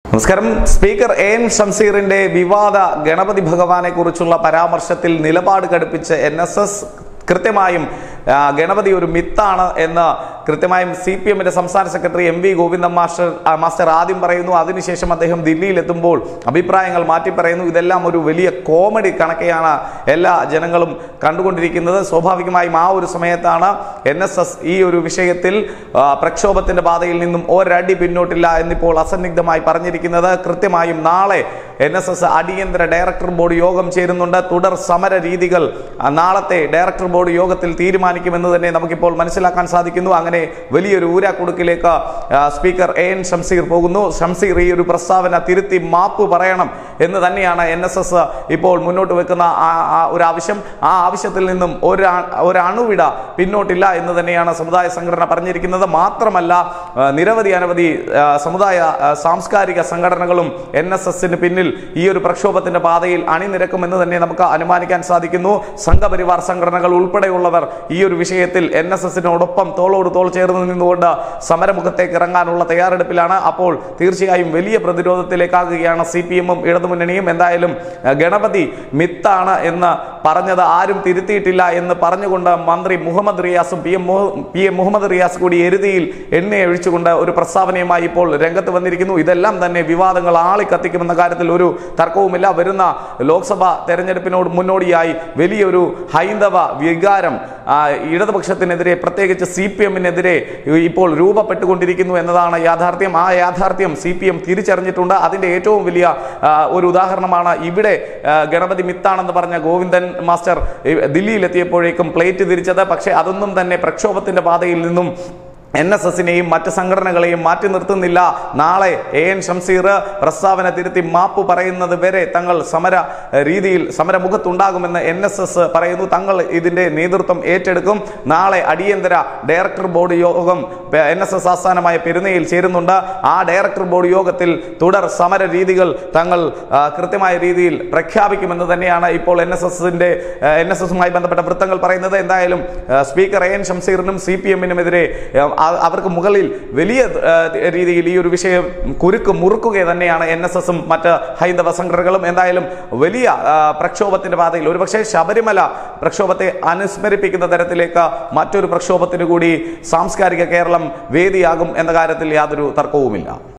നമസ്കാരം speaker A N ഷംസീറിന്റെ വിവാദ ഗണപതി ഭഗവാനെ കുറിച്ചുള്ള പരാമർശത്തിൽ നിലപാട് കടുപ്പിച്ച് എൻ എസ് എസ് കൃത്യമായും ആ, ഗണപതി ഒരു മിത്താണ് എന്ന് കൃത്യമായും സി പി എമ്മിന്റെ സംസ്ഥാന secretary M V Govindan master ആ, മാസ്റ്റർ ആദ്യം പറയുന്നു അതിനുശേഷം അദ്ദേഹം ദില്ലിയിൽ എത്തുമ്പോൾ അഭിപ്രായങ്ങൾ മാറ്റി പറയുന്നു ഇതെല്ലാം ഒരു വലിയ കോമഡി കണക്കെയാണ് എല്ലാ ജനങ്ങളും കണ്ടുകൊണ്ടിരിക്കുന്നത് സ്വാഭാവികമായും ആ ഒരു സമയത്താണ് എൻ എസ് എസ് ഈ ഒരു വിഷയത്തിൽ ആ, പ്രക്ഷോഭത്തിന്റെ പാതയിൽ നിന്നും ഒരടി പിന്നോട്ടില്ല എന്നിപ്പോൾ അസന്നിഗ്ധമായി പറഞ്ഞിരിക്കുന്നത് കൃത്യമായും നാളെ എൻ എസ് എസ് അടിയന്തര ഡയറക്ടർ ബോർഡ് യോഗം ചേരുന്നുണ്ട് തുടർ സമര രീതികൾ ആ, നാളത്തെ ഡയറക്ടർ ബോർഡ് യോഗത്തിൽ തീരുമാനിക്കുമെന്ന് തന്നെ നമുക്കിപ്പോൾ മനസ്സിലാക്കാൻ സാധിക്കുന്നു അങ്ങനെ വലിയൊരു ഊരാക്കുടുക്കിലേക്ക് ആ, സ്പീക്കർ എ എൻ ഷംസീർ പോകുന്നു ഷംസീർ ഈ ഒരു പ്രസ്താവന തിരുത്തി മാപ്പ് പറയണം എന്ന് തന്നെയാണ് എൻ എസ് എസ് ഇപ്പോൾ മുന്നോട്ട് വെക്കുന്ന ആ- ആ ഒരു ആവശ്യം ആ ആവശ്യത്തിൽ നിന്നും ഒരു ഒരു അണുവിട പിന്നോട്ടില്ല എന്ന് തന്നെയാണ് സമുദായ സംഘടന പറഞ്ഞിരിക്കുന്നത് മാത്രമല്ല ആ, നിരവധി അനവധി ആ, സമുദായ ആ, സാംസ്കാരിക സംഘടനകളും എൻ എസ് എസിന് പിന്നിൽ ഈ ഒരു പ്രക്ഷോഭത്തിന്റെ പാതയിൽ അണിനിരക്കുമെന്ന് തന്നെ നമുക്ക് അനുമാനിക്കാൻ സാധിക്കുന്നു സംഘപരിവാർ സംഘടനകൾ ഉൾപ്പെടെയുള്ളവർ ഈ ഒരു വിഷയത്തിൽ എൻ എസ് എസിനോടൊപ്പം തോളോട് തോൾ ചേർന്ന് നിന്നുകൊണ്ട് സമരമുഖത്തേക്ക് ഇറങ്ങാനുള്ള തയ്യാറെടുപ്പിലാണ് അപ്പോൾ തീർച്ചയായും വലിയ പ്രതിരോധത്തിലേക്കാകുകയാണ് സി പി എമ്മും ഇടതുമുന്നണിയും എന്തായാലും ആ, ഗണപതി മിത്താണ് എന്ന് പറഞ്ഞത് ആരും തിരുത്തിയിട്ടില്ല എന്ന് പറഞ്ഞുകൊണ്ട് മന്ത്രി മുഹമ്മദ് റിയാസും P M P M Muhammad Riyas കൂടി എരുതിയിൽ എണ്ണ ഒഴിച്ചുകൊണ്ട് ഒരു പ്രസ്താവനയുമായി ഇപ്പോൾ രംഗത്ത് വന്നിരിക്കുന്നു ഇതെല്ലാം തന്നെ വിവാദങ്ങൾ ആളിക്കത്തിക്കുമെന്ന കാര്യത്തിൽ ഒരു തർക്കവുമില്ല വരുന്ന ലോക്സഭ തെരഞ്ഞെടുപ്പിനോട് മുന്നോടിയായി വലിയൊരു ഹൈന്ദവ വികാരം ആ, ഇടതുപക്ഷത്തിനെതിരെ പ്രത്യേകിച്ച് സി പി എമ്മിനെതിരെ ഇപ്പോൾ രൂപപ്പെട്ടുകൊണ്ടിരിക്കുന്നു എന്നതാണ് യാഥാർത്ഥ്യം ആ യാഥാർത്ഥ്യം സി പി എം തിരിച്ചറിഞ്ഞിട്ടുണ്ട് അതിന്റെ ഏറ്റവും വലിയ ആ, ഒരു ഉദാഹരണമാണ് ഇവിടെ ആ, ഗണപതി മിത്താണെന്ന് പറഞ്ഞ ഗോവിന്ദൻ മാസ്റ്റർ ഈ, ദില്ലിയിലെത്തിയപ്പോഴേക്കും പ്ലേറ്റ് തിരിച്ചത് പക്ഷേ അതൊന്നും തന്നെ പ്രക്ഷോഭത്തിന്റെ പാതയിൽ നിന്നും എൻ എസ് എസിനെയും മറ്റ് സംഘടനകളെയും മാറ്റി നിർത്തുന്നില്ല നാളെ എ എൻ ഷംസീർ പ്രസ്താവന തിരുത്തി മാപ്പ് പറയുന്നത് വരെ തങ്ങൾ സമര ഏഹ്, രീതിയിൽ സമരമുഖത്തുണ്ടാകുമെന്ന് എൻ എസ് എസ് പറയുന്നു തങ്ങൾ ഇതിന്റെ നേതൃത്വം ഏറ്റെടുക്കും നാളെ അടിയന്തര ഡയറക്ടർ ബോർഡ് യോഗം എൻ എസ് എസ് ആസ്ഥാനമായ പെരുന്നയിൽ ചേരുന്നുണ്ട് ആ ഡയറക്ടർ ബോർഡ് യോഗത്തിൽ തുടർ സമര രീതികൾ തങ്ങൾ ആ, കൃത്യമായ രീതിയിൽ പ്രഖ്യാപിക്കുമെന്ന് തന്നെയാണ് ഇപ്പോൾ എൻ എസ് എസിന്റെ എൻ എസ് എസുമായി ബന്ധപ്പെട്ട വൃത്തങ്ങൾ പറയുന്നത് എന്തായാലും ആ, സ്പീക്കർ എ എൻ ഷംസീറിനും സി പി എമ്മിനുമെതിരെ അവർക്ക് മുകളിൽ വലിയ ആ, രീതിയിൽ ഈ ഒരു വിഷയം കുരുക്ക് മുറുക്കുക തന്നെയാണ് എൻ എസ് എസും മറ്റ് ഹൈന്ദവ സംഘടനകളും എന്തായാലും വലിയ ആ, പ്രക്ഷോഭത്തിന്റെ പാതയിൽ ഒരുപക്ഷെ ശബരിമല പ്രക്ഷോഭത്തെ അനുസ്മരിപ്പിക്കുന്ന തരത്തിലേക്ക് മറ്റൊരു പ്രക്ഷോഭത്തിന് കൂടി സാംസ്കാരിക കേരളം വേദിയാകും എന്ന കാര്യത്തിൽ യാതൊരു തർക്കവുമില്ല